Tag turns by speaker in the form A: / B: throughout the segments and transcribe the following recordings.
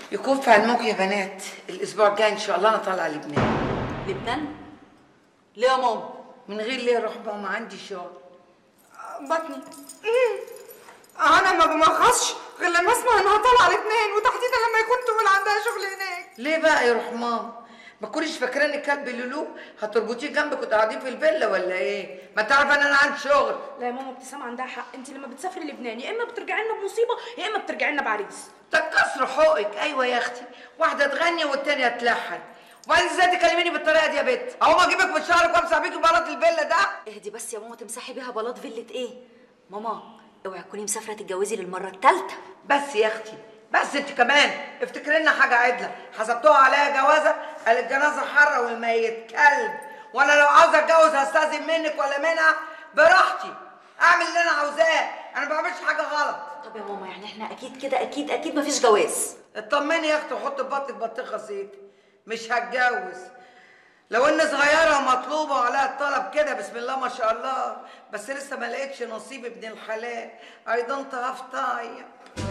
A: يكون في علمكم يا بنات الاسبوع الجاي ان شاء الله انا طالعه لبنان
B: لبنان ليه يا ماما
A: من غير ليه اروح بقى ما عندي شغل
C: بطني انا ما بمرخصش غير لما اسمع انها طالعه لبنان وتحديدا لما يكون تقول عندها شغل هناك
A: ليه بقى يا روح ماما ما تكونيش فاكراني كلب لولو هتربطيه جنبك وانتوا قاعدين في الفيلا ولا ايه ما تعرف ان انا عندي شغل
D: لا يا ماما ابتسام عندها حق انت لما بتسافري لبنان يا اما بترجعي لنا بمصيبه يا اما بترجعي لنا بعريس
A: تكسر حقك ايوه يا اختي واحده تغني والتانيه تلحن وبعدين ازاي تكلميني بالطريقه دي يا بت اهو ما اجيبك من شعرك وامسح بيكي بلاط الفيلا ده
B: اهدي بس يا ماما تمسحي بيها بلاط فيلة ايه ماما اوعي تكوني مسافره تتجوزي للمره الثالثه
A: بس يا اختي بس انت كمان افتكري لنا حاجه عدله حسبتوها عليا جوازه قال الجنازه حره والميت كلب وانا لو عاوزه اتجوز هستاذن منك ولا منها براحتي اعمل اللي انا عاوزاه انا ما بعملش حاجه غلط
B: طب يا ماما يعني احنا اكيد كده اكيد اكيد مفيش جواز
A: اطمني يا اختي وحط في بطنك بطيخه زيت مش هتجوز لو ان صغيره ومطلوبه وعليها الطلب كده بسم الله ما شاء الله بس لسه ما لقيتش نصيب ابن الحلال اي دونت هاف تايم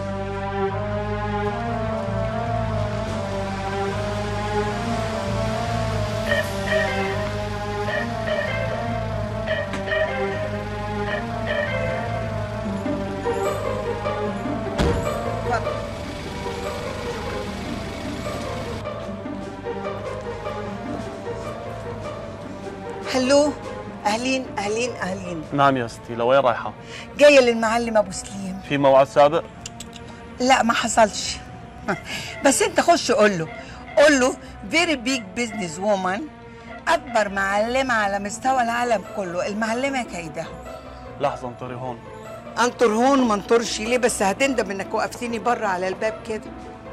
A: هلو اهلين اهلين اهلين
E: نعم يا ستي لوين رايحة؟
A: جايه للمعلم ابو سليم
E: في موعد سابق؟
A: لا ما حصلش بس انت خش قول له قول له فيري بيج بزنس وومن اكبر معلمه على مستوى العالم كله المعلمه كيده
E: لحظة انطري هون
A: انطر هون وما انطرش ليه بس هتندم انك وقفتني بره على الباب كده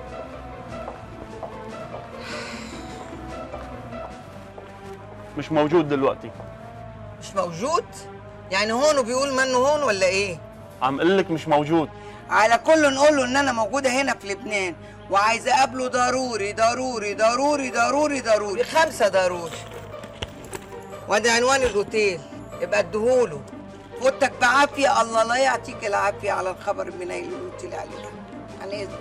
E: مش موجود دلوقتي
A: مش موجود يعني هون وبيقول منه هون ولا ايه
E: عم قلك مش موجود
A: على كل نقول له ان انا موجوده هنا في لبنان وعايزه اقابله ضروري ضروري ضروري ضروري ضروري خمسه ضروري وادي عنوان الاوتيل ابقى اديهوله فوتك بعافيه الله لا يعطيك العافيه على الخبر المنيل اللي قلت لي عليه عن اذنك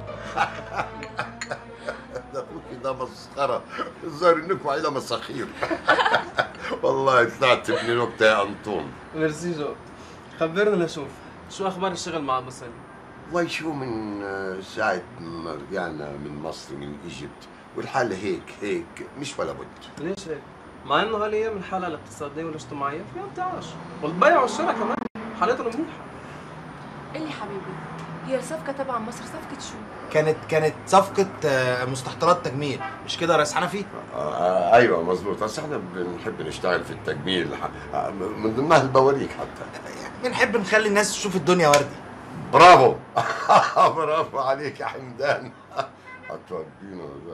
F: ده اخوكي ده مسخره الظاهر انكم عيله مساخير والله طلعت ابن نكته يا انطون
G: ميرسي جو خبرنا نشوف شو اخبار الشغل مع ابو سليم
F: والله شو من آه، ساعة ما رجعنا من مصر من ايجيبت والحال هيك هيك مش ولا بد
G: ليش هيك؟ مع انه هالايام الحالة الاقتصادية والاجتماعية فيها بتعش والبيع والشراء كمان حالتهم منيحة
D: قال لي حبيبي هي الصفقه تبع مصر صفقه شو
H: كانت كانت صفقة آه، مستحضرات تجميل مش كده يا ريس حنفي؟
F: آه ايوه مظبوط بس احنا بنحب نشتغل في التجميل آه، من ضمنها البواريك حتى
H: بنحب نخلي الناس تشوف الدنيا وردي
F: برافو برافو عليك يا حمدان هتودينا ده.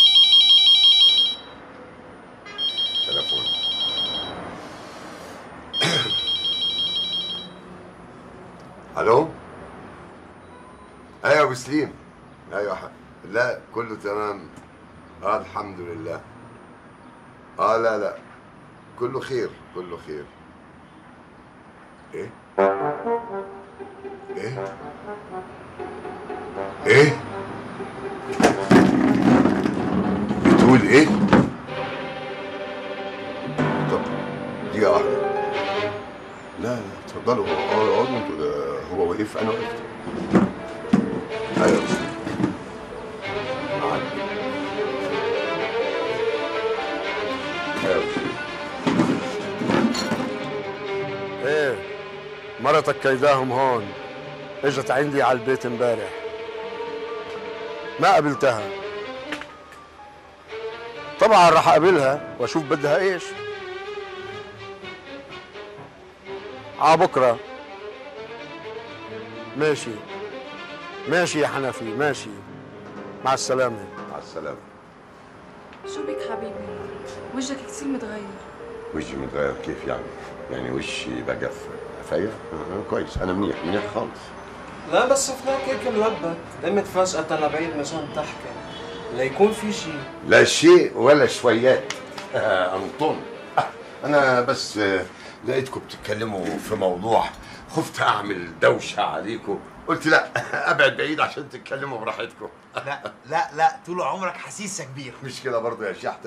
F: تليفون الو ايوه يا ابو سليم ايوه ح- لا كله تمام اه الحمد لله اه لا لا كله خير كله خير ايه ايه ايه بتقول ايه طب دقيقة واحدة لا لا اتفضلوا اقعدوا اقعدوا انتوا ده هو وقف انا وقفت ايوه بس معاك. ايوه بس.
I: ايه مرتك كيداهم هون اجت عندي على البيت امبارح ما قابلتها طبعا راح اقابلها واشوف بدها ايش ع بكره ماشي ماشي يا حنفي ماشي مع السلامه
F: مع السلامة
D: شو بك حبيبي وجهك كثير متغير
F: وشي متغير كيف يعني؟ يعني وشي بقى فاير؟ آه، كويس انا منيح منيح خالص
G: لا بس شفناك هيك ملبك قمت فجأة لبعيد مشان تحكي ليكون في شيء
F: لا شيء ولا شويات آه، انطون آه، انا بس آه، لقيتكم بتتكلموا في موضوع خفت اعمل دوشه عليكم قلت لا ابعد بعيد عشان تتكلموا براحتكم
H: لا لا لا طول عمرك حسيس يا كبير
F: مش كده برضه يا شحتة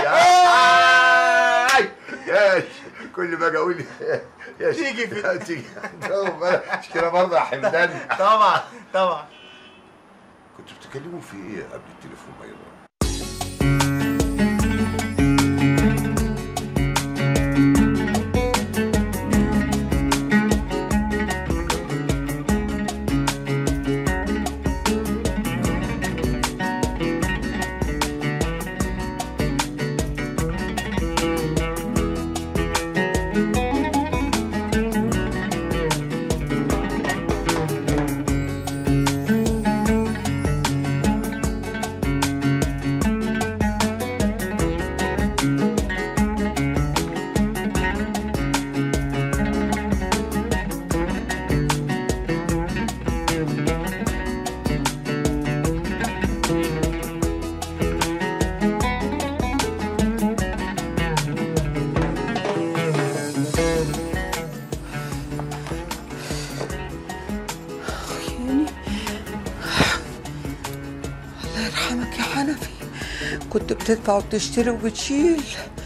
F: يا يا كل ما اجي اقول يا
H: تيجي في-
F: تيجي مش كده برضه يا حمدان
H: طبعا طبعا
F: كنتوا بتتكلموا في ايه قبل التليفون ما يضرب؟
A: الله يرحمك يا حنفي كنت بتدفع وبتشتري وبتشيل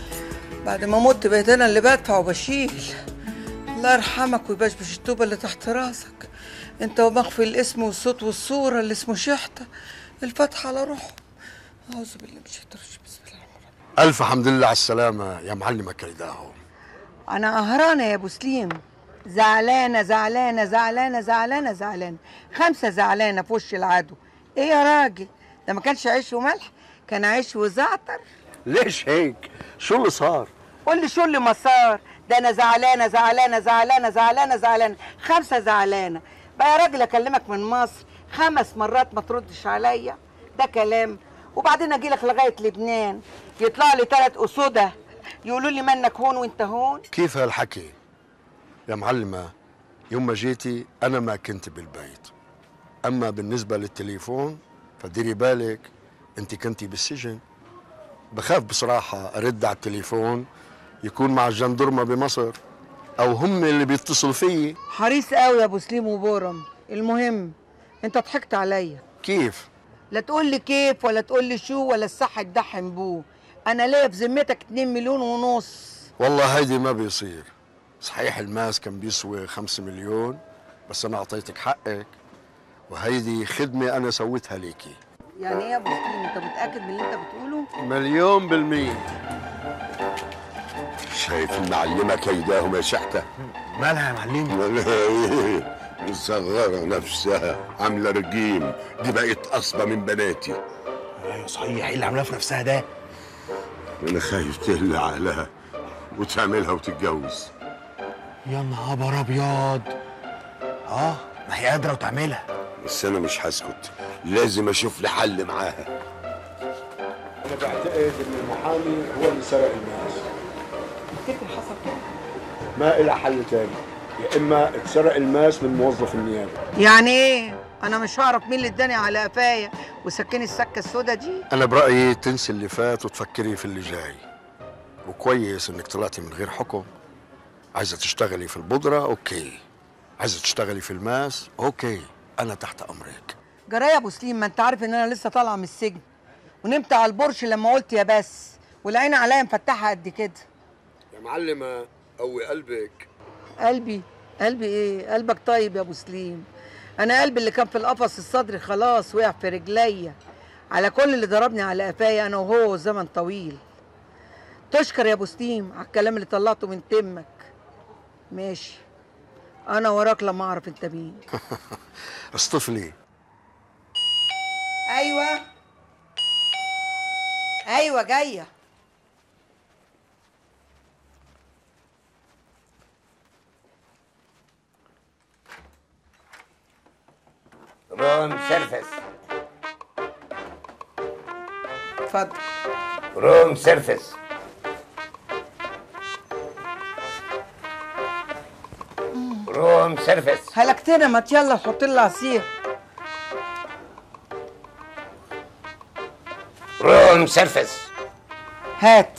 A: بعد ما مت بقيت انا اللي بدفع وبشيل الله يرحمك ويبشبش الطوبة اللي تحت راسك انت ومخفي الاسم والصوت والصورة اللي اسمه شحتة الفتحة على روحه اعوذ بالله من الشيطان الرجيم بسم الله
I: الف حمد لله على السلامه يا معلمه كيداهم
A: انا قهرانة يا ابو سليم زعلانة زعلانة زعلانة زعلانة زعلانة خمسة زعلانة في وش العدو ايه يا راجل ده ما كانش عيش وملح كان عيش وزعتر
I: ليش هيك شو اللي صار
A: قول لي شو اللي مسار ده انا زعلانه زعلانه زعلانه زعلانه زعلانه خمسه زعلانه بقى يا راجل اكلمك من مصر خمس مرات ما تردش عليا ده كلام وبعدين اجي لك لغايه لبنان يطلع لي ثلاث اسوده يقولوا لي منك هون وانت هون
I: كيف هالحكي يا معلمه يوم ما جيتي انا ما كنت بالبيت اما بالنسبه للتليفون فديري بالك انت كنتي بالسجن بخاف بصراحه ارد على التليفون يكون مع الجندرمه بمصر او هم اللي بيتصلوا فيي
A: حريص قوي يا ابو سليم وبورم المهم انت ضحكت عليا
I: كيف
A: لا تقول لي كيف ولا تقول لي شو ولا الصح تدحم بوه انا ليا في ذمتك 2 مليون ونص
I: والله هيدي ما بيصير صحيح الماس كان بيسوي خمسة مليون بس أنا أعطيتك حقك وهيدي خدمة أنا سويتها ليكي
A: يعني ايه يا ابو سليم انت متاكد من اللي انت بتقوله
I: مليون بالمية
F: شايف المعلمة كيداهم يا شحتة
H: مالها يا معلم
F: مصغرة نفسها عاملة رجيم دي بقت أصبة من بناتي
H: ايوه صحيح ايه اللي عاملاه في نفسها ده
F: أنا خايف تهلي عقلها وتعملها وتتجوز
H: يا نهار ابيض اه ما هي قادره وتعملها
F: بس أنا مش هسكت لازم أشوف لي حل معاها
I: أنا بعتقد إن المحامي هو اللي سرق الماس
A: تفتكر حصل كده
I: ما إلها حل تاني يا إما اتسرق الماس من موظف النيابة
A: يعني ايه انا مش هعرف مين اللي اداني على قفايا وسكني السكه السودا دي
I: أنا برأيي تنسي اللي فات وتفكري في اللي جاي وكويس إنك طلعتي من غير حكم عايزة تشتغلي في البودرة أوكي عايزة تشتغلي في الماس أوكي أنا تحت أمرك
A: جرايه يا ابو سليم ما انت عارف ان انا لسه طالعه من السجن ونمت على البرش لما قلت يا بس والعين عليا مفتحه قد كده
I: يا معلمة قوي قلبك
A: قلبي قلبي ايه قلبك طيب يا ابو سليم انا قلبي اللي كان في القفص الصدري خلاص وقع في رجليا على كل اللي ضربني على قفايا انا وهو زمن طويل تشكر يا ابو سليم على الكلام اللي طلعته من تمك ماشي انا وراك لما اعرف انت مين
I: اصطفلي
A: ايوه ايوه جايه
F: رون سيرفس
A: اتفضل
F: رون سيرفس روم سيرفس
A: هلكتنا ما يلا حط لي عصير
F: روم سيرفس
A: هات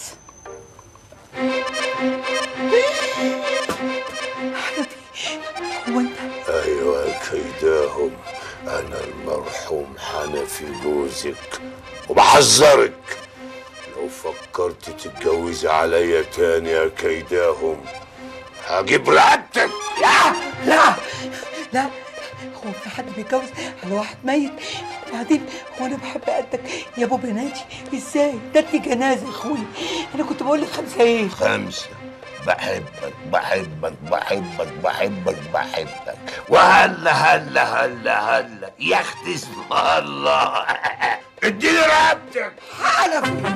A: هو انت
F: ايوه كيداهم انا المرحوم حنفي
J: حنفي جوزك وبحذرك لو فكرت تتجوزي عليا تاني يا كيداهم هجيب رقبتك
A: لا لا لا هو في حد بيتجوز على واحد ميت وبعدين هو انا بحب قدك يا ابو بناتي ازاي ده انت جنازه يا اخويا انا كنت بقول لك خمسه ايه
J: خمسة بحبك بحبك بحبك بحبك بحبك وهلا هلا هلا هلا يا اختي اسم الله اديني رقبتك
A: حنفي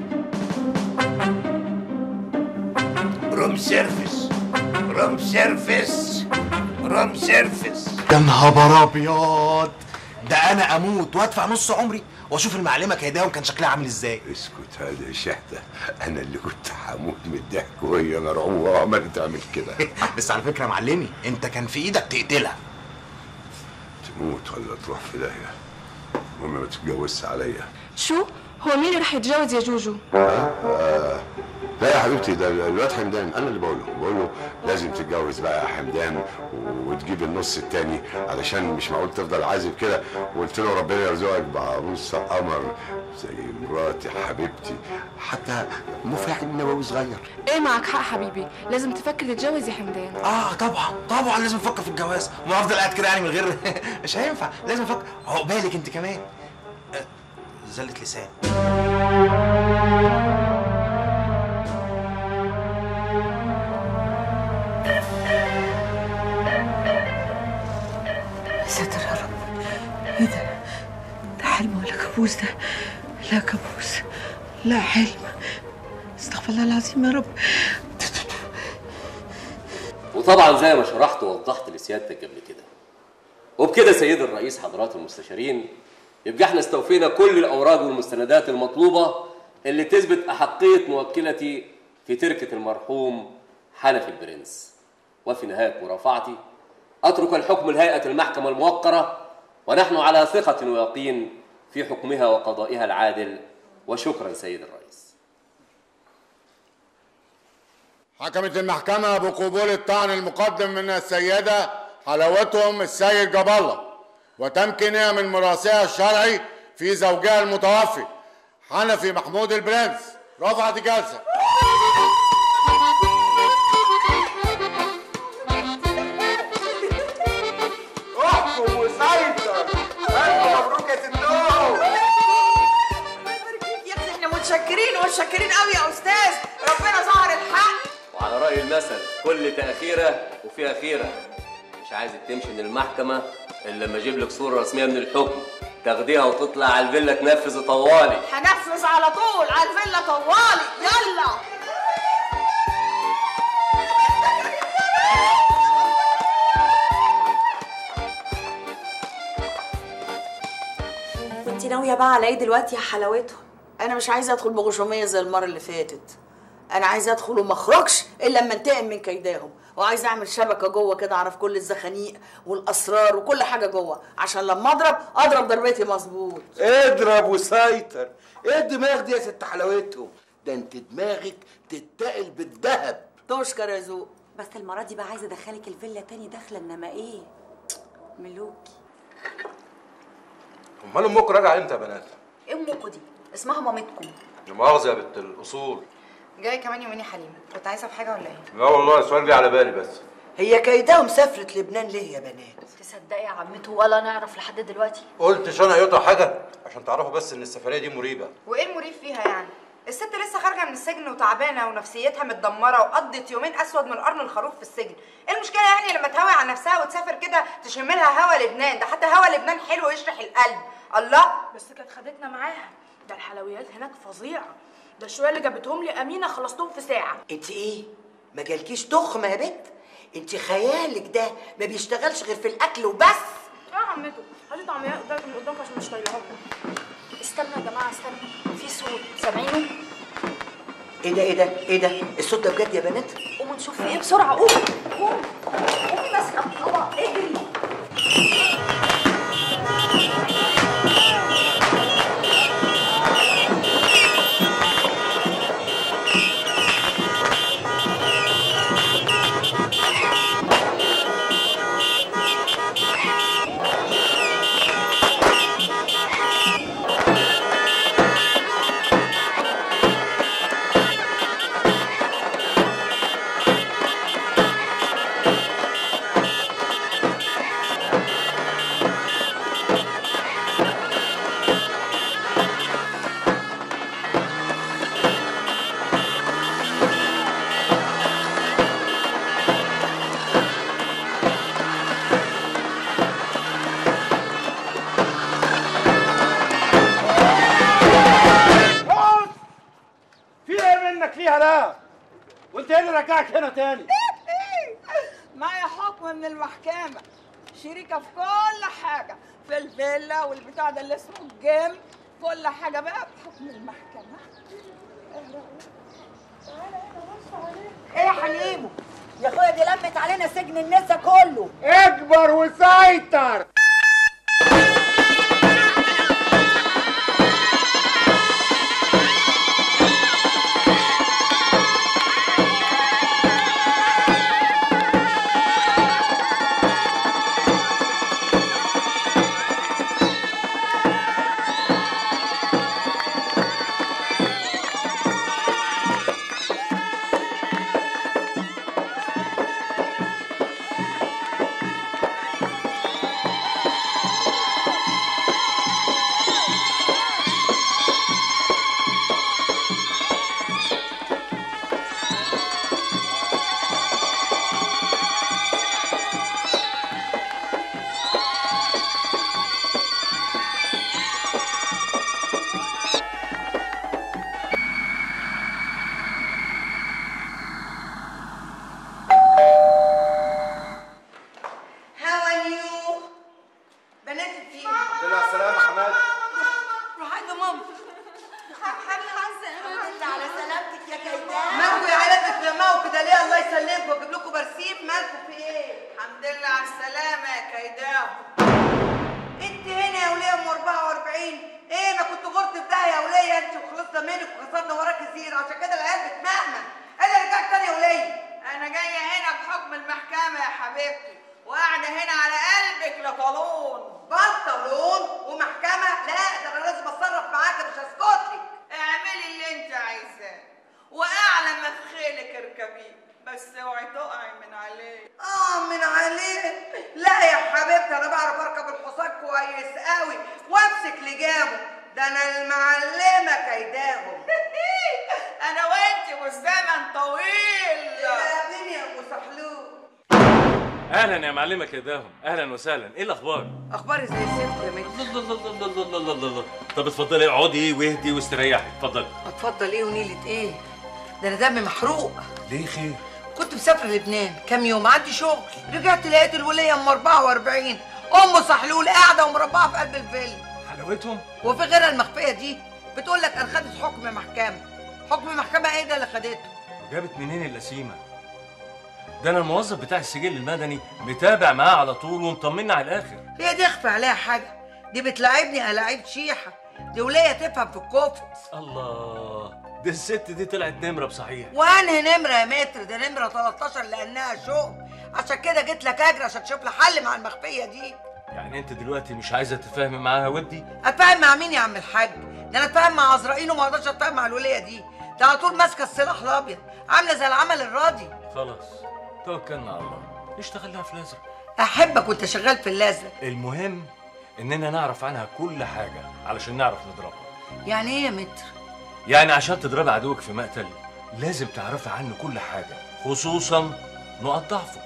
J: روم سيرفيس روم سيرفيس روم سيرفيس
H: يا نهار ابيض ده انا اموت وادفع نص عمري واشوف المعلمه كيداهم كان شكلها عامل ازاي
J: اسكت هذا يا شحتة انا اللي كنت هموت من الضحك وهي مرعوبة عمالة تعمل كده
H: بس على فكره يا معلمي انت كان في ايدك تقتلها
J: تموت ولا تروح في داهية المهم ما تتجوزش عليا
D: شو هو مين اللي رح يتجوز يا جوجو
J: آه لا يا حبيبتي ده الواد حمدان انا اللي بقوله بقول له لازم تتجوز بقى يا حمدان وتجيب النص التاني علشان مش معقول تفضل عازب كده وقلت له ربنا يرزقك بعروسه قمر زي مراتي حبيبتي حتى مفاعل نووي صغير
D: ايه معك حق حبيبي لازم تفكر تتجوز يا حمدان
H: اه طبعا طبعا لازم افكر في الجواز وما افضل قاعد كده يعني من غير مش هينفع لازم افكر عقبالك انت كمان آه، زلة لسان
A: يا ساتر يا رب ايه ده ده حلم ولا كابوس ده لا كابوس لا حلم استغفر الله العظيم يا رب
K: وطبعا زي ما شرحت ووضحت لسيادتك قبل كده وبكده سيد الرئيس حضرات المستشارين يبقى احنا استوفينا كل الاوراق والمستندات المطلوبه اللي تثبت احقيه موكلتي في تركه المرحوم حنفي البرنس وفي نهايه مرافعتي اترك الحكم لهيئه المحكمه الموقره ونحن على ثقه ويقين في حكمها وقضائها العادل وشكرا سيد الرئيس
L: حكمت المحكمة بقبول الطعن المقدم من السيدة حلاوتهم السيد جاب الله وتمكينها من مراسها الشرعي في زوجها المتوفي حنفي محمود البرنس رفعت الجلسة
M: احكم وسيطر الف مبروك يا ستو
C: يا اخي احنا متشكرين ومتشكرين قوي يا استاذ ربنا ظهر الحق
K: وعلى رأي المثل كل تأخيرة وفيها خيرة مش عايزك تمشي من المحكمة إلا لما أجيب لك صورة رسمية من الحكم تاخديها وتطلع على الفيلا تنفذ طوالي
C: هنفذ على طول على الفيلا طوالي يلا
B: وانت ناويه بقى على ايه دلوقتي يا حلاوتهم
N: انا مش عايزه ادخل بغشوميه زي المره اللي فاتت انا عايزه ادخل وما اخرجش الا لما انتقم من كيداهم وعايزه اعمل شبكه جوه كده اعرف كل الزخانيق والاسرار وكل حاجه جوه عشان لما اضرب اضرب ضربتي مظبوط
J: اضرب وسيطر ايه الدماغ دي يا ست حلاوتهم ده انت دماغك تتقل بالذهب
N: تشكر يا ذوق
B: بس المره دي بقى عايزه ادخلك الفيلا تاني داخله انما ايه ملوكي
O: امال امكم راجعه امتى يا بنات؟
B: ايه امكم دي اسمها مامتكم
O: لا مؤاخذه يا بنت الاصول
C: جاي كمان يومين يا حليمه كنت عايزه في حاجه ولا ايه
O: لا والله السؤال جه على بالي بس
N: هي كيداهم سافرت لبنان ليه يا بنات
B: تصدقي يا عمته ولا نعرف لحد دلوقتي
O: قلتش انا يقطع حاجه عشان تعرفوا بس ان السفريه دي مريبه
C: وايه المريب فيها يعني الست لسه خارجه من السجن وتعبانه ونفسيتها متدمره وقضت يومين اسود من قرن الخروف في السجن ايه المشكله يعني لما تهوي على نفسها وتسافر كده تشم لها هوا لبنان ده حتى هوا لبنان حلو يشرح القلب الله
D: بس كانت خدتنا معاها ده الحلويات هناك فظيعه ده الشويه اللي جابتهم لي امينه خلصتهم في ساعه
N: انت ايه ما جالكيش تخمه يا بنت انت خيالك ده ما بيشتغلش غير في الاكل وبس
D: يا عمته هاتي طعميات قدامك من قدامك عشان مش طايلها
B: استنوا يا جماعه استنوا في صوت سامعينه
N: ايه ده ايه ده ايه ده الصوت ده بجد يا بنات
B: قوموا نشوف في ايه بسرعه قومي قومي قومي ماسكه الطبق اجري
P: وانت ايه اللي رجعك هنا تاني
Q: معايا حكم من المحكمة شريكة في كل حاجة في الفيلا والبتاع ده اللي اسمه الجيم كل حاجة بقى بحكم المحكمة
R: ايه يا حليمو يا اخويا دي لمت علينا سجن النسا كله
P: اكبر وسيطر
A: How are you? بنات الفيل
O: الحمد لله على السلامة يا حماد
A: روح عند ماما
R: انت على سلامتك يا كيدان
A: مالكوا يا عيال بتتلمعوا كده ليه الله يسلمكم واجيب لكم برسيم مالكوا في ايه؟ الحمد لله على السلامة يا كيداهم انت هنا يا وليه ام 44 ايه ما كنت غرت في داهيه يا وليه انت وخلصنا منك وكسرنا وراك الزير عشان كده العيال بتمهمل ايه اللي رجعك تاني يا وليه؟ انا جايه هنا بحكم المحكمه يا حبيبتي وقاعده هنا على قلبك لطالون بنطلون ومحكمه لا ده انا لازم اتصرف معاك مش هسكت لك اعملي اللي انت عايزاه واعلى ما في خيلك اركبيه بس اوعي تقعي من عليه اه من عليه لا يا حبيبتي انا بعرف اركب الحصان كويس قوي وامسك لجامه ده انا المعلمه كيداهم انا وانت والزمن طويل يا ابني يا ابو سحلوق
S: اهلا يا معلمه كداهم اهلا وسهلا ايه الاخبار
A: اخباري زي الزفت يا ميت
S: الله الله الله الله الله الله الله طب اتفضلي اقعدي واهدي واستريحي اتفضلي
A: اتفضل ايه ونيلة ايه ده انا دمي محروق
S: ليه خير
A: كنت مسافر لبنان كام يوم عندي شغل رجعت لقيت الوليه ام 44 ام صحلول قاعده ومربعه في قلب الفيلا
S: حلاوتهم
A: وفي غيرها المخفيه دي بتقول لك انا خدت حكم محكمه حكم محكمه ايه ده اللي خدته
S: جابت منين اللسيمه ده انا الموظف بتاع السجل المدني متابع معاه على طول ومطمنا على الاخر
A: هي دي اخفى عليها حاجه دي بتلاعبني الاعيب شيحه دي وليه تفهم في الكفت
S: الله دي الست دي طلعت نمره بصحيح
A: وانهي نمره يا متر ده نمره 13 لانها شغل عشان كده جيت لك اجري عشان تشوف لي حل مع المخفيه دي
S: يعني انت دلوقتي مش عايزه تتفاهمي معاها ودي
A: اتفاهم مع مين يا عم الحاج ده انا اتفاهم مع عزرائيل وما اقدرش اتفاهم مع الوليه دي ده على طول ماسكه السلاح الابيض عامله زي العمل الراضي
S: خلاص توكلنا على الله اشتغل لها في الازرق
A: احبك وانت شغال في الازرق
S: المهم اننا نعرف عنها كل حاجه علشان نعرف نضربها
A: يعني ايه يا متر
S: يعني عشان تضربي عدوك في مقتل لازم تعرفي عنه كل حاجه خصوصا نقط ضعفه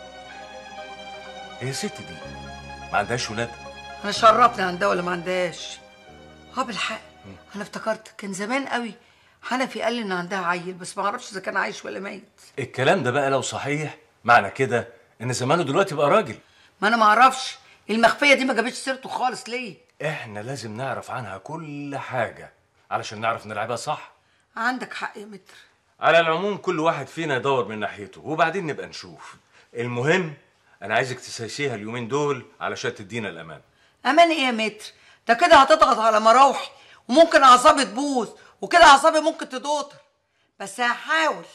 S: هي الست دي ما عندهاش ولاد
A: انا شرفني عندها ولا ما عندهاش اه بالحق انا افتكرت كان زمان قوي حنفي قال لي ان عندها عيل بس ما اعرفش اذا كان عايش ولا ميت
S: الكلام ده بقى لو صحيح معنى كده ان زمانه دلوقتي بقى راجل
A: ما انا ما اعرفش المخفيه دي ما جابتش سيرته خالص ليه
S: احنا لازم نعرف عنها كل حاجه علشان نعرف نلعبها صح
A: عندك حق يا متر
S: على العموم كل واحد فينا يدور من ناحيته وبعدين نبقى نشوف المهم انا عايزك تسيسيها اليومين دول علشان تدينا الامان
A: امان ايه يا متر ده كده هتضغط على مراوحي وممكن اعصابي تبوظ وكده اعصابي ممكن تدوطر بس هحاول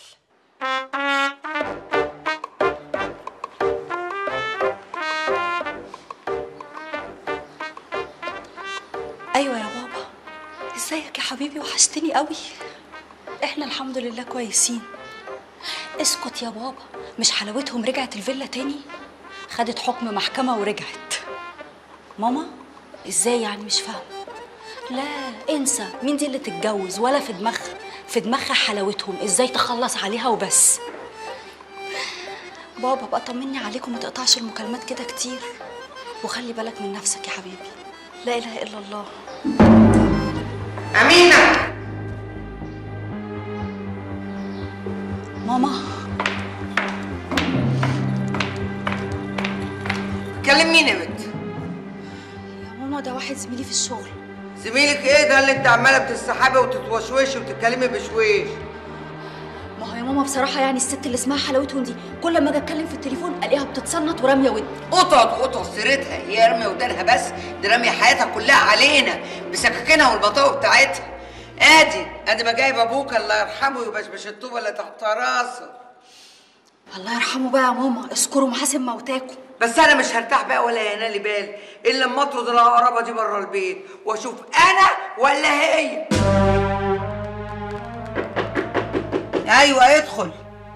B: ايوه يا بابا ازيك يا حبيبي وحشتني قوي احنا الحمد لله كويسين اسكت يا بابا مش حلاوتهم رجعت الفيلا تاني خدت حكم محكمة ورجعت ماما ازاي يعني مش فاهمة لا انسى مين دي اللي تتجوز ولا في دماغها في دماغها حلاوتهم ازاي تخلص عليها وبس بابا بقى طمني عليك وما تقطعش المكالمات كده كتير وخلي بالك من نفسك يا حبيبي لا اله الا الله
A: امينه
B: ماما
A: بتكلم مين يا بنت
B: يا ماما ده واحد زميلي في الشغل
A: زميلك ايه ده اللي انت عماله بتستحبي وتتوشوشي وتتكلمي بشويش
B: ما هو يا ماما بصراحه يعني الست اللي اسمها حلاوتهم دي كل ما اجي اتكلم في التليفون الاقيها بتتصنت وراميه ودني
A: قطعت قطع سيرتها هي راميه ودانها بس دي راميه حياتها كلها علينا بسكاكينها والبطاوه بتاعتها ادي ادي ما جايب ابوك الله يرحمه يبشبش الطوبه اللي تحت راسه
B: الله يرحمه بقى يا ماما اذكروا محاسن موتاكم
A: بس انا مش هرتاح بقى ولا ينالي بال الا لما اطرد العقربه دي بره البيت واشوف انا ولا هي ايوه ادخل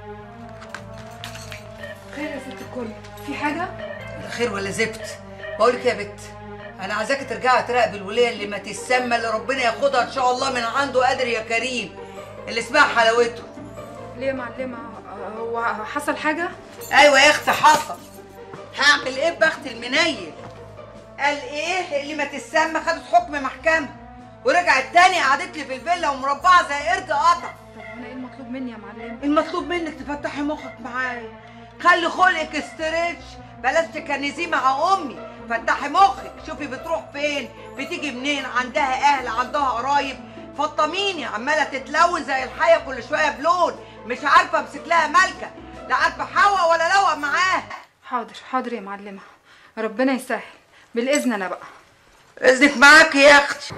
D: خير يا ست الكل في حاجه
A: لا خير ولا زفت بقول لك يا بت انا عايزاكي ترجعي تراقبي الوليه اللي ما تسمى اللي ربنا ياخدها ان شاء الله من عنده قادر يا كريم اللي اسمها حلاوته
D: ليه يا معلمه آه، هو حصل حاجه
A: ايوه يا اختي حصل هعمل ايه بخت المنيل قال ايه اللي ما تسمى خدت حكم محكمه ورجعت تاني قعدت لي في الفيلا ومربعه زي قرد قطع
D: طب انا ايه المطلوب مني يا معلمه
A: المطلوب منك تفتحي مخك معايا خلي خلقك استريتش بلاش تكنزيه مع امي فتحي مخك شوفي بتروح فين بتيجي منين عندها اهل عندها قرايب فطميني عماله تتلون زي الحيه كل شويه بلون مش عارفه امسك لها ملكه لا عارفه حوا ولا لوق معاها
D: حاضر حاضر يا معلمه ربنا يسهل بالاذن انا بقى
A: اذنك معاكي يا اختي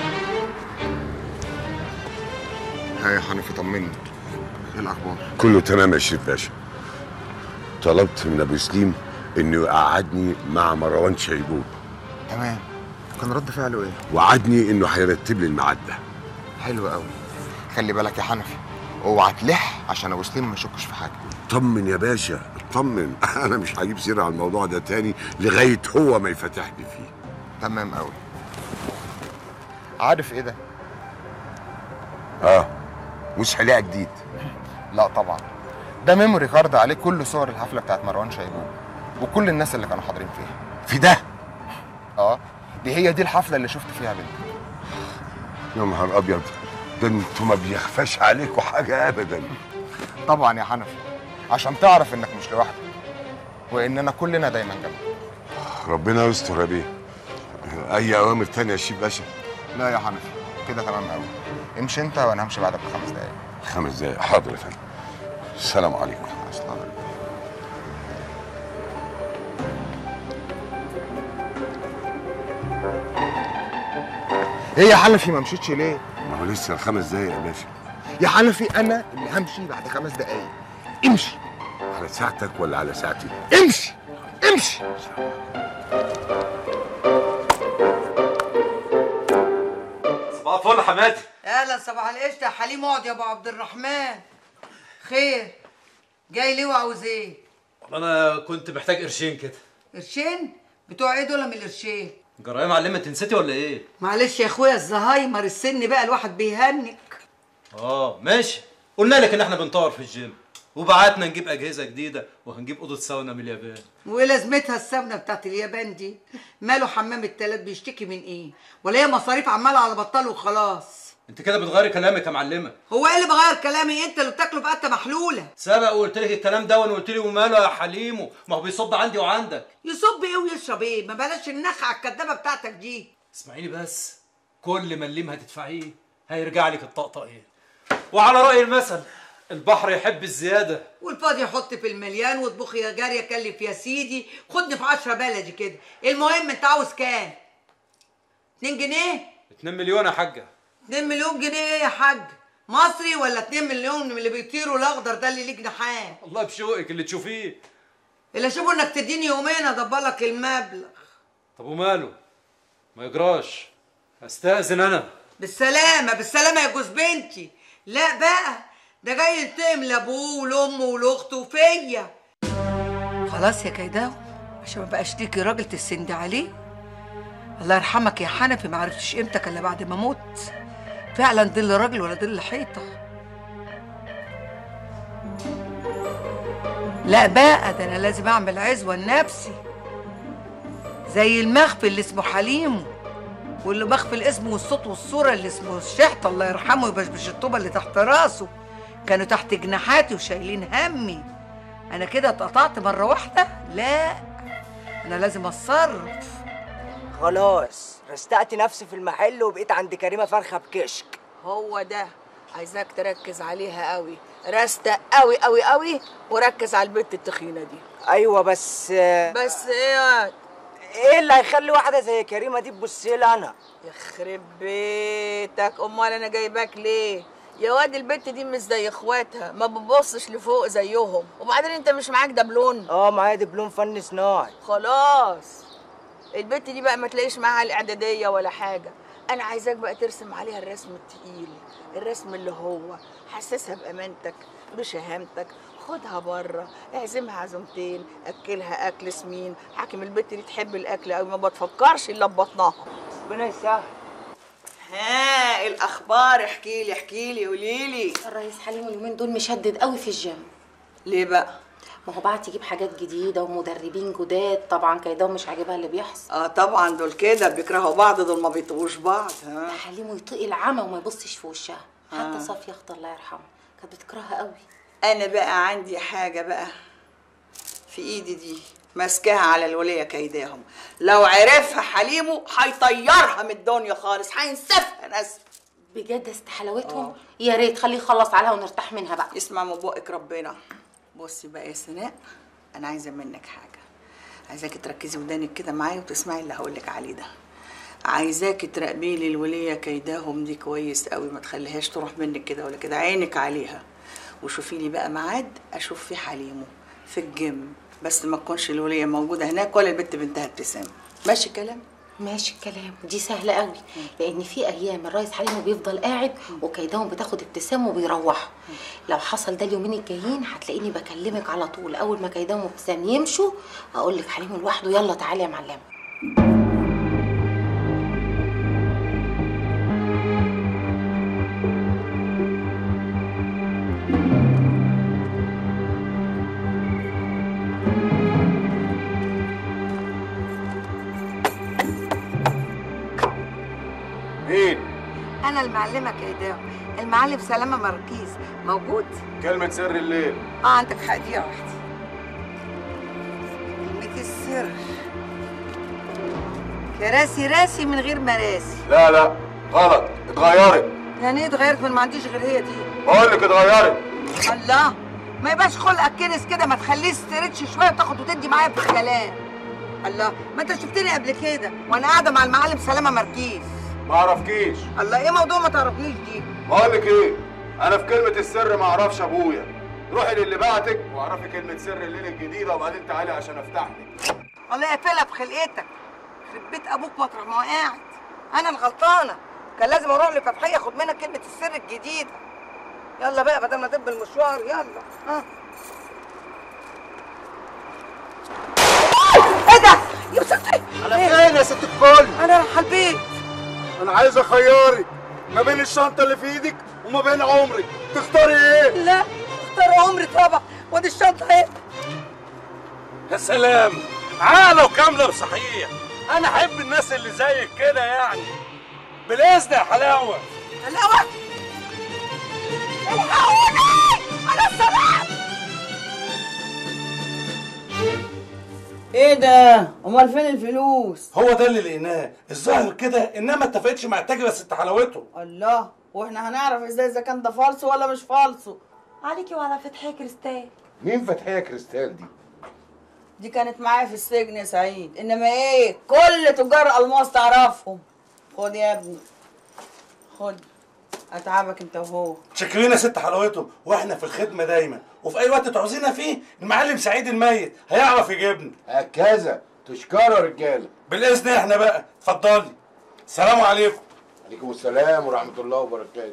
T: ها يا حنفي طمني ايه الاخبار
J: كله تمام يا شريف باشا طلبت من ابو سليم انه يقعدني مع مروان شيبوب
T: تمام كان رد فعله ايه
J: وعدني انه هيرتب لي الميعاد ده
T: حلو قوي خلي بالك يا حنفي اوعى تلح عشان ابو سليم ما يشكش في حاجه
J: طمن يا باشا اطمن انا مش هجيب سيره على الموضوع ده تاني لغايه هو ما يفتحني فيه
T: تمام قوي عارف ايه ده
J: اه مش حلاقه جديد
T: لا طبعا ده ميموري كارد عليه كل صور الحفله بتاعت مروان شيبوب وكل الناس اللي كانوا حاضرين فيها
J: في ده
T: اه دي هي دي الحفله اللي شفت فيها بنتي
J: يا نهار ابيض ده انتوا ما بيخفاش عليكم حاجه ابدا
T: طبعا يا حنفي عشان تعرف انك مش لوحدك واننا كلنا دايما جنبك
J: ربنا يستر يا بيه اي اوامر تانية يا شيف باشا
T: لا يا حنفي كده تمام قوي امشي انت وانا همشي بعدك بخمس دقايق
J: خمس دقايق حاضر يا فندم السلام عليكم
T: ايه يا حنفي ما مشيتش ليه
J: ما هو لسه الخمس دقايق يا باشا
T: يا حنفي انا اللي همشي بعد خمس دقايق امشي
J: على ساعتك ولا على ساعتي
T: امشي امشي
O: صباح الفل يا حماتي
A: اهلا صباح القشطه يا حليم اقعد يا ابو عبد الرحمن خير جاي ليه وعاوز ايه
O: والله انا كنت محتاج قرشين كده
A: قرشين بتوع ايه دول من القرشين
O: جرايه معلمه انت نسيتي ولا ايه
A: معلش يا اخويا الزهايمر السن بقى الواحد بيهنك
O: اه ماشي قلنا لك ان احنا بنطور في الجيم وبعتنا نجيب اجهزه جديده وهنجيب اوضه ساونا من اليابان
A: وايه لازمتها السمنه بتاعت اليابان دي ماله حمام التلات بيشتكي من ايه ولا هي مصاريف عماله على بطال وخلاص
O: انت كده بتغيري كلامك يا معلمه
A: هو ايه اللي بغير كلامي انت اللي بتاكله في قته محلوله
O: سبق وقلت لك الكلام ده وانا قلت لي وماله يا حليمو ما هو بيصب عندي وعندك
A: يصب ايه ويشرب ايه ما بلاش النخعه الكدابه بتاعتك دي
O: اسمعيني بس كل مليم هتدفعيه هيرجع لك الطقطقين وعلى راي المثل البحر يحب الزياده
A: والفاضي حط في المليان واطبخ يا جاريه كلف يا سيدي خدني في عشرة بلدي كده المهم انت عاوز كام 2 جنيه
O: 2 مليون يا حاجه
A: 2 مليون جنيه ايه يا حاج مصري ولا 2 مليون من اللي بيطيروا الاخضر ده اللي ليه جناحات
O: الله بشوقك اللي تشوفيه
A: اللي اشوفه انك تديني يومين ادبرلك المبلغ
O: طب وماله ما يجراش استاذن انا
A: بالسلامه بالسلامه يا جوز بنتي لا بقى ده جاي ينتقم لابوه ولامه ولاخته وفيا خلاص يا كيداو عشان ما بقاش ليكي راجل تسندي عليه الله يرحمك يا حنفي ما عرفتش قيمتك الا بعد ما مت فعلا ظل راجل ولا ظل حيطه لا بقى ده انا لازم اعمل عزوه لنفسي زي المخفي اللي اسمه حليمو واللي مخفي الاسم والصوت والصوره اللي اسمه الشحت الله يرحمه يبشبش الطوبه اللي تحت راسه كانوا تحت جناحاتي وشايلين همي انا كده اتقطعت مره واحده لا انا لازم اتصرف
U: خلاص رستقت نفسي في المحل وبقيت عند كريمه فرخه بكشك
N: هو ده عايزاك تركز عليها قوي رستق قوي قوي قوي وركز على البت التخينه دي
U: ايوه بس
N: بس ايه
U: ايه اللي هيخلي واحده زي كريمه دي تبص لي انا
N: يخرب بيتك امال انا جايباك ليه يا واد البت دي مش زي اخواتها ما بتبصش لفوق زيهم وبعدين انت مش معاك دبلون
U: اه معايا دبلوم فن صناعي
N: خلاص البت دي بقى ما تلاقيش معاها الاعداديه ولا حاجه انا عايزاك بقى ترسم عليها الرسم التقيل الرسم اللي هو حسسها بامانتك بشهامتك خدها بره اعزمها عزومتين اكلها اكل سمين حاكم البت دي تحب الاكل قوي ما بتفكرش الا ببطنها
U: ربنا يسهل
N: ها الاخبار احكي لي احكي لي قولي لي
V: الرئيس حليم اليومين دول مشدد قوي في الجيم
N: ليه بقى
V: ما هو بعت يجيب حاجات جديده ومدربين جداد طبعا كيدهم مش عاجبها اللي بيحصل
N: اه طبعا دول كده بيكرهوا بعض دول ما بيطيقوش بعض ها
V: حليم يطيق العمى وما يبصش في وشها
N: آه.
V: حتى صافيه اخت الله يرحمها كانت بتكرهها قوي
N: انا بقى عندي حاجه بقى في ايدي دي ماسكاها على الوليه كيداهم لو عرفها حليمه هيطيرها من الدنيا خالص هينسفها ناس
V: بجد استحلاوتهم يا ريت خليه يخلص عليها ونرتاح منها بقى
N: اسمع من بقك ربنا بصي بقى يا سناء انا عايزه منك حاجه عايزاكي تركزي ودانك كده معايا وتسمعي اللي هقولك عليه ده عايزاكي تراقبي لي الوليه كيداهم دي كويس قوي ما تخليهاش تروح منك كده ولا كده عينك عليها وشوفي لي بقى ميعاد اشوف فيه حليمه في الجيم بس ما تكونش الوليه موجوده هناك ولا البت بنتها ابتسام ماشي الكلام
V: ماشي الكلام دي سهله قوي لان في ايام الرئيس حليم بيفضل قاعد وكيدهم بتاخد ابتسام وبيروحوا لو حصل ده اليومين الجايين هتلاقيني بكلمك على طول اول ما كيدهم وابتسام يمشوا اقول لك حليم لوحده يلا تعالي يا معلمه
L: مين؟
A: انا المعلمه كيداهم المعلم سلامه مركيز موجود
L: كلمة سر الليل
A: اه عندك حق دقيقه واحده كلمه السر كراسي راسي من غير مراسي
L: لا لا غلط اتغيرت
A: يعني ايه اتغيرت من ما عنديش غير هي دي
L: بقول لك اتغيرت
A: الله ما يبقاش خلقك كنس كده ما تخليه ستريتش شويه وتاخد وتدي معايا في الكلام الله ما انت شفتني قبل كده وانا قاعده مع المعلم سلامه مركيز
L: ما اعرفكيش
A: الله ايه موضوع ما تعرفنيش دي
L: بقول لك ايه انا في كلمة السر ما اعرفش ابويا روحي للي بعتك واعرفي كلمة سر الليل الجديدة وبعدين تعالي عشان افتح لك
A: الله يقفلها بخلقتك يخرب بيت ابوك مطرح ما هو قاعد انا الغلطانه كان لازم اروح لفتحيه اخد منك كلمه السر الجديده يلا بقى بدل ما تب المشوار يلا ها ايه ده يا ستي
P: على فين يا ست الكل؟
A: انا رايحه البيت
P: انا عايز اخيرك ما بين الشنطه اللي في ايدك وما بين عمرك تختاري ايه؟
A: لا اختار عمري طبعا وادي الشنطه اهي
S: يا سلام عاقله وكامله وصحيح انا احب الناس اللي زيك كده يعني بالاذن يا حلاوه
A: حلاوه الحقوني انا السلام
N: ايه ده امال فين الفلوس
O: هو ده اللي لقيناه الظاهر كده انها ما اتفقتش مع التاجر بس ست حلاوته
N: الله واحنا هنعرف ازاي اذا كان ده فالصو ولا مش فالصو
V: عليكي وعلى فتحية كريستال
L: مين فتحية كريستال دي؟
N: دي كانت معايا في السجن يا سعيد انما ايه كل تجار الماس تعرفهم خد يا ابني خد اتعبك انت وهو
O: شكرين يا ست حلاوته واحنا في الخدمه دايما وفي اي وقت تعوزينا فيه المعلم سعيد الميت هيعرف يجيبنا
L: هكذا تشكروا يا رجاله
O: بالاذن احنا بقى اتفضلي السلام عليكم
L: عليكم السلام ورحمة الله وبركاته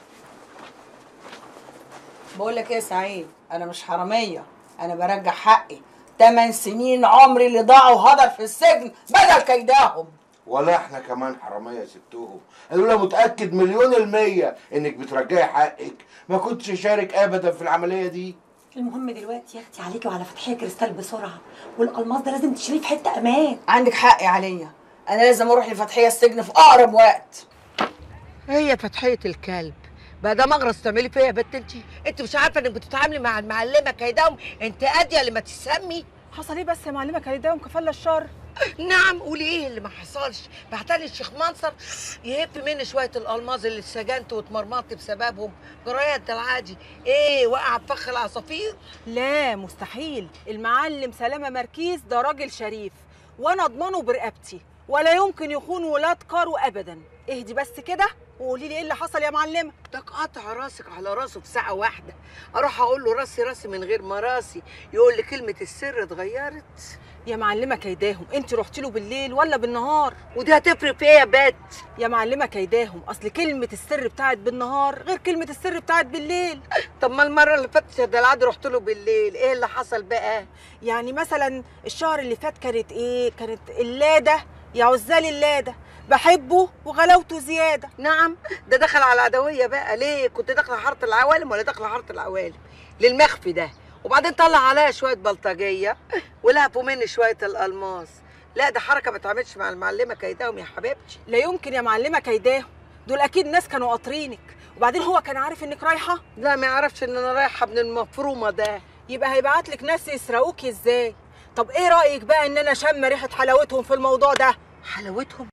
N: بقول لك ايه يا سعيد انا مش حراميه انا برجع حقي تمن سنين عمري اللي ضاعوا هدر في السجن بدل كيداهم
L: ولا احنا كمان حرامية يا ستهم انا لولا متأكد مليون المية انك بترجعي حقك ما كنتش شارك ابدا في العملية دي
V: المهم دلوقتي يا اختي عليكي وعلى فتحية كريستال بسرعة والألماس ده لازم تشيليه في حتة أمان
N: عندك حق يا عليا انا لازم اروح لفتحيه السجن في اقرب وقت
A: هي فتحيه الكلب بقى ده مغرز تعملي فيا يا بنت انت انت مش عارفه انك بتتعاملي مع المعلمه كيداهم انت اديه لما تسمي
D: حصل ايه بس يا معلمه كيداهم كفل الشر
A: نعم قولي ايه اللي ما حصلش بعتلي الشيخ منصر يهب مني شويه الالماظ اللي اتسجنت واتمرمطت بسببهم جرايات ده العادي ايه وقع بفخ العصافير
D: لا مستحيل المعلم سلامه مركيز ده راجل شريف وانا اضمنه برقبتي ولا يمكن يخون ولاد كارو ابدا اهدي بس كده وقولي لي ايه اللي حصل يا معلمه
A: ده قطع راسك على راسه في ساعه واحده اروح اقول له راسي راسي من غير ما راسي يقول لي كلمه السر اتغيرت
D: يا معلمه كيداهم انت رحتي له بالليل ولا بالنهار
A: ودي هتفرق في ايه يا بت
D: يا معلمه كيداهم اصل كلمه السر بتاعت بالنهار غير كلمه السر بتاعت بالليل
A: طب ما المره اللي فاتت يا دلعاد رحت له بالليل ايه اللي حصل بقى
D: يعني مثلا الشهر اللي فات كانت ايه كانت اللاده يا عزال اللاده بحبه وغلاوته زياده
A: نعم ده دخل على العدويه بقى ليه كنت داخله حاره العوالم ولا داخله حاره العوالم للمخفي ده وبعدين طلع عليا شويه بلطجيه ولهفوا مني شويه الالماس لا ده حركه ما اتعملش مع المعلمه كيداهم يا حبيبتي
D: لا يمكن يا معلمه كيداهم دول اكيد ناس كانوا قاطرينك وبعدين هو كان عارف انك رايحه
A: لا ما يعرفش ان انا رايحه ابن المفرومه ده
D: يبقى هيبعت لك ناس يسرقوكي ازاي طب ايه رايك بقى ان انا شم ريحه حلاوتهم في الموضوع ده
A: حلاوتهم